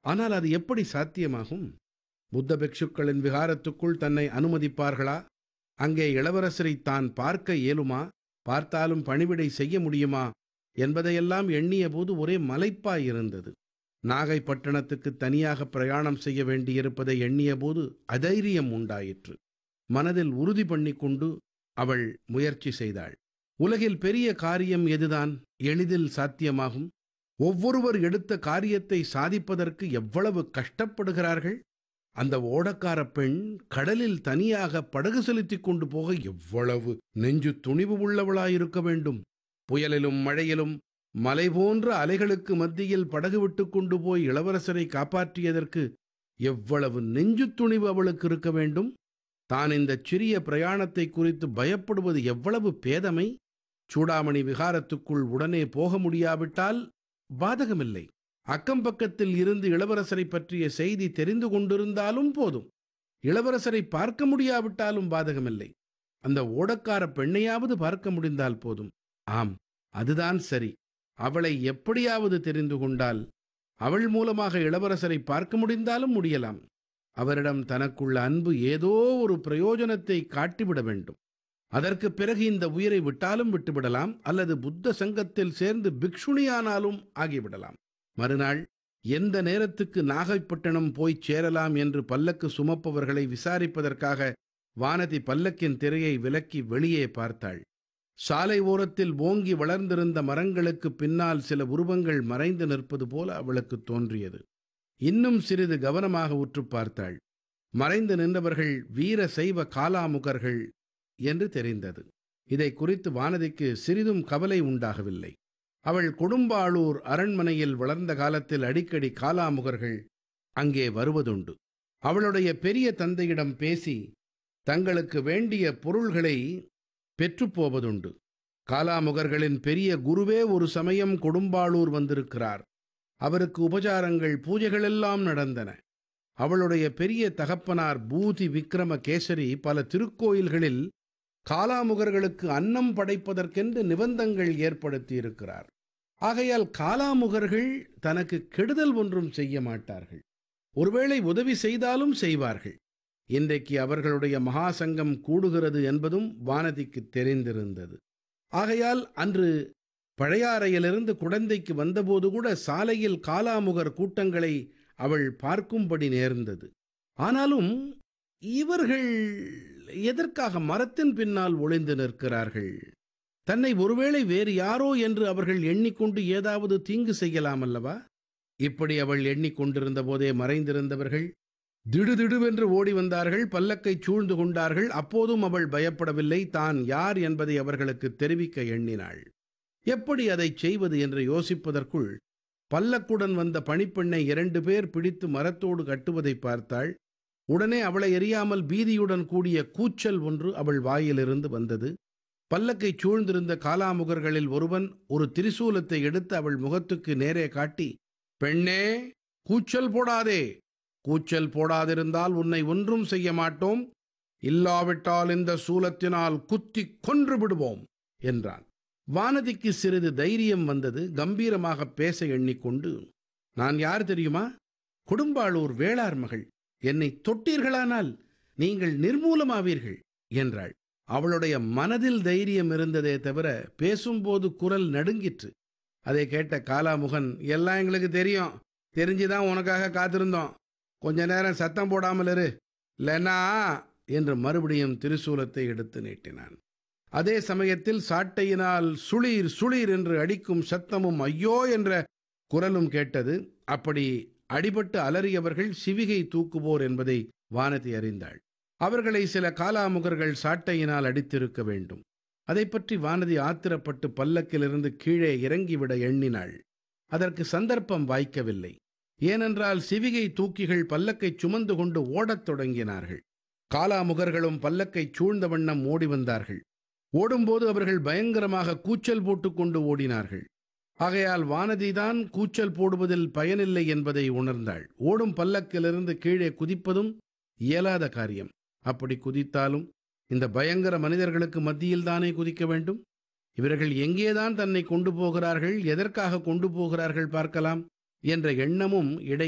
ஆனால் அது எப்படி சாத்தியமாகும் புத்த பிக்ஷுக்களின் விகாரத்துக்குள் தன்னை அனுமதிப்பார்களா அங்கே இளவரசரை தான் பார்க்க இயலுமா பார்த்தாலும் பணிவிடை செய்ய முடியுமா என்பதையெல்லாம் எண்ணிய போது ஒரே மலைப்பாயிருந்தது நாகைப்பட்டினத்துக்கு தனியாக பிரயாணம் செய்ய வேண்டியிருப்பதை எண்ணிய போது அதைரியம் உண்டாயிற்று மனதில் உறுதி பண்ணிக்கொண்டு அவள் முயற்சி செய்தாள் உலகில் பெரிய காரியம் எதுதான் எளிதில் சாத்தியமாகும் ஒவ்வொருவர் எடுத்த காரியத்தை சாதிப்பதற்கு எவ்வளவு கஷ்டப்படுகிறார்கள் அந்த ஓடக்கார பெண் கடலில் தனியாக படகு செலுத்திக் கொண்டு போக எவ்வளவு நெஞ்சு துணிவு உள்ளவளாயிருக்க வேண்டும் புயலிலும் மழையிலும் மலை போன்ற அலைகளுக்கு மத்தியில் படகு விட்டு கொண்டு போய் இளவரசரை காப்பாற்றியதற்கு எவ்வளவு நெஞ்சு துணிவு அவளுக்கு இருக்க வேண்டும் தான் இந்த சிறிய பிரயாணத்தை குறித்து பயப்படுவது எவ்வளவு பேதமை சூடாமணி விகாரத்துக்குள் உடனே போக முடியாவிட்டால் பாதகமில்லை அக்கம் பக்கத்தில் இருந்து இளவரசரை பற்றிய செய்தி தெரிந்து கொண்டிருந்தாலும் போதும் இளவரசரை பார்க்க முடியாவிட்டாலும் பாதகமில்லை அந்த ஓடக்கார பெண்ணையாவது பார்க்க முடிந்தால் போதும் ஆம் அதுதான் சரி அவளை எப்படியாவது தெரிந்து கொண்டால் அவள் மூலமாக இளவரசரை பார்க்க முடிந்தாலும் முடியலாம் அவரிடம் தனக்குள்ள அன்பு ஏதோ ஒரு பிரயோஜனத்தை காட்டிவிட வேண்டும் அதற்கு பிறகு இந்த உயிரை விட்டாலும் விட்டுவிடலாம் அல்லது புத்த சங்கத்தில் சேர்ந்து பிக்ஷுணியானாலும் ஆகிவிடலாம் மறுநாள் எந்த நேரத்துக்கு நாகைப்பட்டினம் போய்ச் சேரலாம் என்று பல்லக்கு சுமப்பவர்களை விசாரிப்பதற்காக வானதி பல்லக்கின் திரையை விலக்கி வெளியே பார்த்தாள் சாலை ஓரத்தில் ஓங்கி வளர்ந்திருந்த மரங்களுக்கு பின்னால் சில உருவங்கள் மறைந்து நிற்பது போல அவளுக்கு தோன்றியது இன்னும் சிறிது கவனமாக உற்று பார்த்தாள் மறைந்து நின்றவர்கள் வீர சைவ காலாமுகர்கள் என்று தெரிந்தது இதை குறித்து வானதிக்கு சிறிதும் கவலை உண்டாகவில்லை அவள் கொடும்பாளூர் அரண்மனையில் வளர்ந்த காலத்தில் அடிக்கடி காலாமுகர்கள் அங்கே வருவதுண்டு அவளுடைய பெரிய தந்தையிடம் பேசி தங்களுக்கு வேண்டிய பொருள்களை பெற்றுப்போவதுண்டு காலாமுகர்களின் பெரிய குருவே ஒரு சமயம் கொடும்பாளூர் வந்திருக்கிறார் அவருக்கு உபசாரங்கள் பூஜைகளெல்லாம் நடந்தன அவளுடைய பெரிய தகப்பனார் பூதி விக்ரம கேசரி பல திருக்கோயில்களில் காலாமுகர்களுக்கு அன்னம் படைப்பதற்கென்று நிபந்தங்கள் ஏற்படுத்தியிருக்கிறார் ஆகையால் காலாமுகர்கள் தனக்கு கெடுதல் ஒன்றும் செய்ய மாட்டார்கள் ஒருவேளை உதவி செய்தாலும் செய்வார்கள் இன்றைக்கு அவர்களுடைய மகாசங்கம் கூடுகிறது என்பதும் வானதிக்கு தெரிந்திருந்தது ஆகையால் அன்று பழையாறையிலிருந்து குடந்தைக்கு வந்தபோது கூட சாலையில் காலாமுகர் கூட்டங்களை அவள் பார்க்கும்படி நேர்ந்தது ஆனாலும் இவர்கள் எதற்காக மரத்தின் பின்னால் ஒளிந்து நிற்கிறார்கள் தன்னை ஒருவேளை வேறு யாரோ என்று அவர்கள் எண்ணிக்கொண்டு ஏதாவது தீங்கு செய்யலாம் அல்லவா இப்படி அவள் எண்ணிக்கொண்டிருந்த போதே மறைந்திருந்தவர்கள் திடுதிடுவென்று ஓடி வந்தார்கள் பல்லக்கை சூழ்ந்து கொண்டார்கள் அப்போதும் அவள் பயப்படவில்லை தான் யார் என்பதை அவர்களுக்கு தெரிவிக்க எண்ணினாள் எப்படி அதை செய்வது என்று யோசிப்பதற்குள் பல்லக்குடன் வந்த பணிப்பெண்ணை இரண்டு பேர் பிடித்து மரத்தோடு கட்டுவதை பார்த்தாள் உடனே அவளை எறியாமல் பீதியுடன் கூடிய கூச்சல் ஒன்று அவள் வாயிலிருந்து வந்தது பல்லக்கை சூழ்ந்திருந்த காலாமுகர்களில் ஒருவன் ஒரு திரிசூலத்தை எடுத்து அவள் முகத்துக்கு நேரே காட்டி பெண்ணே கூச்சல் போடாதே கூச்சல் போடாதிருந்தால் உன்னை ஒன்றும் செய்ய மாட்டோம் இல்லாவிட்டால் இந்த சூலத்தினால் குத்தி கொன்று விடுவோம் என்றான் வானதிக்கு சிறிது தைரியம் வந்தது கம்பீரமாக பேச எண்ணிக்கொண்டு நான் யார் தெரியுமா கொடும்பாளூர் வேளார் மகள் என்னை தொட்டீர்களானால் நீங்கள் நிர்மூலமாவீர்கள் என்றாள் அவளுடைய மனதில் தைரியம் இருந்ததே தவிர பேசும்போது குரல் நடுங்கிற்று அதை கேட்ட காலாமுகன் எல்லாம் எங்களுக்கு தெரியும் தெரிஞ்சுதான் உனக்காக காத்திருந்தோம் கொஞ்ச நேரம் சத்தம் போடாமல் இரு இல்லைன்னா என்று மறுபடியும் திரிசூலத்தை எடுத்து நீட்டினான் அதே சமயத்தில் சாட்டையினால் சுளீர் சுளீர் என்று அடிக்கும் சத்தமும் ஐயோ என்ற குரலும் கேட்டது அப்படி அடிபட்டு அலறியவர்கள் சிவிகை தூக்குவோர் என்பதை வானதி அறிந்தாள் அவர்களை சில காலாமுகர்கள் சாட்டையினால் அடித்திருக்க வேண்டும் அதை பற்றி வானதி ஆத்திரப்பட்டு பல்லக்கிலிருந்து கீழே இறங்கிவிட எண்ணினாள் அதற்கு சந்தர்ப்பம் வாய்க்கவில்லை ஏனென்றால் சிவிகை தூக்கிகள் பல்லக்கை சுமந்து கொண்டு ஓடத் தொடங்கினார்கள் காலாமுகர்களும் பல்லக்கை சூழ்ந்த வண்ணம் ஓடி வந்தார்கள் ஓடும்போது அவர்கள் பயங்கரமாக கூச்சல் போட்டுக்கொண்டு ஓடினார்கள் ஆகையால் வானதிதான் கூச்சல் போடுவதில் பயனில்லை என்பதை உணர்ந்தாள் ஓடும் பல்லக்கிலிருந்து கீழே குதிப்பதும் இயலாத காரியம் அப்படி குதித்தாலும் இந்த பயங்கர மனிதர்களுக்கு மத்தியில் தானே குதிக்க வேண்டும் இவர்கள் எங்கேதான் தன்னை கொண்டு போகிறார்கள் எதற்காக கொண்டு போகிறார்கள் பார்க்கலாம் என்ற எண்ணமும் இடை